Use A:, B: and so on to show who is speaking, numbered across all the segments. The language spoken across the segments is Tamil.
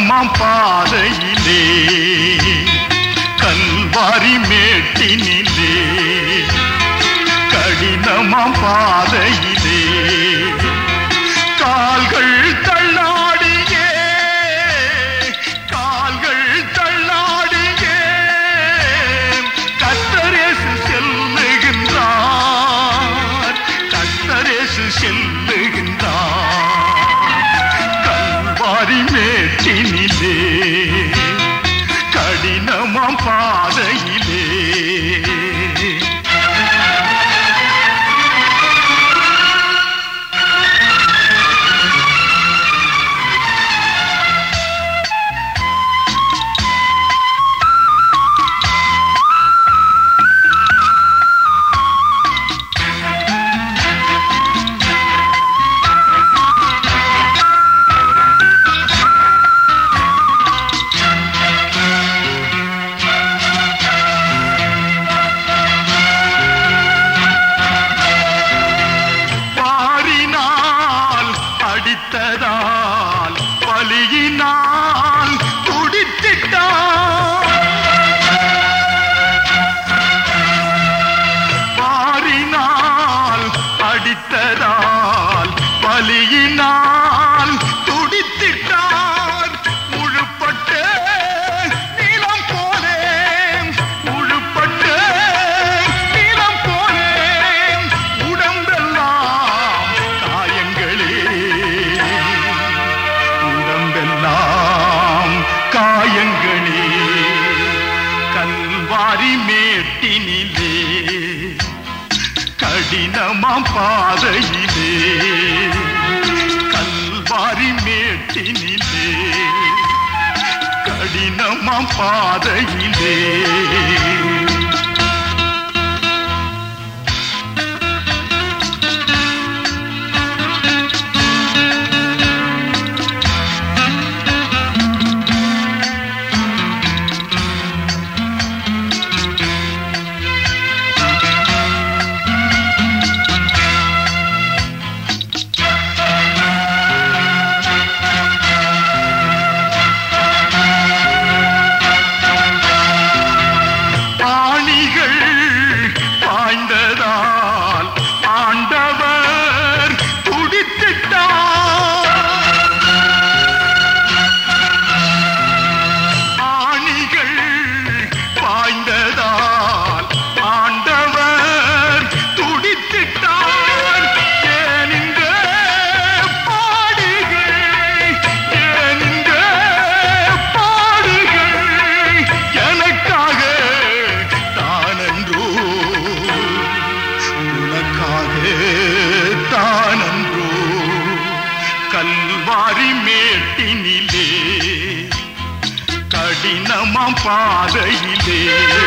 A: கடினமாம் பாதையிலே கல்வாரி மேட்டினிலே கடினமாம் பாதையிலே கால்கள் தள்ளாடியே கால்கள் தள்ளாடியே கத்தரேசு செல்லுகின்றார் கத்தரேசு செல்லுகின்றார் கல்வாரி மேட்டினிலே கடினமாம் பாதையிலே பாரினால் அடித்ததால் வலியினால் துடித்திட்டான் பாரினால் அடித்ததால் வலியினால் துடித்திட்டார் முழுப்பட்ட நீளம் போலே முழுப்பட்ட நீளம் போலே உடம்பெல்லாம் காயங்களே உடம்பெல்லாம் காயங்களே கல்வாரி மேட்டினிலே கடினமாம் பாதையிலே கல்வாரி மேட்டினிலே கடினமாம் பாதையிலே ஆணிகள் பாய்ந்ததால் ஆண்டவர் துடித்திட்டார் ஆணிகள் பாய்ந்ததால் ஆண்டவர் துடித்திட்டார் ஏனின்ற பாடுகள் ஏனின்ற பாடுகள் எனக்காக தானன்றோ உனக்காக தானன்றோ கல்வாரி மேட்டினிலே கடினமாம் பாதையிலே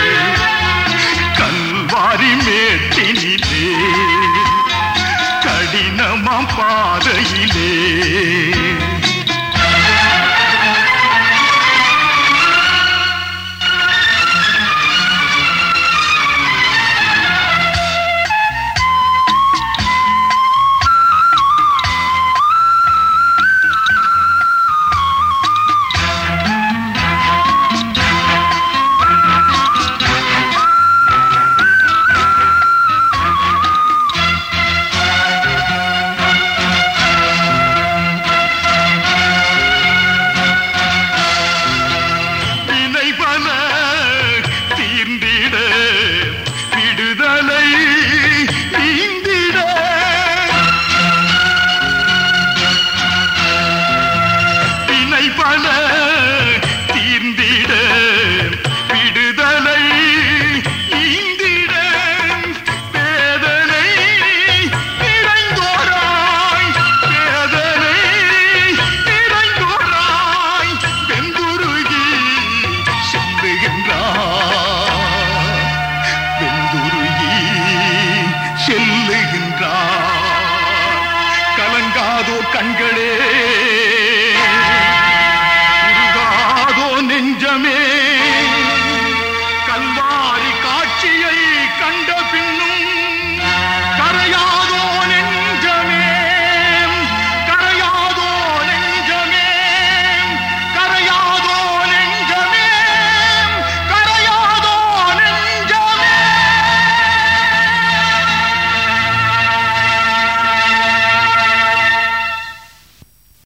A: கல்வாரி மேட்டினிலே கடினமாம் பாதையிலே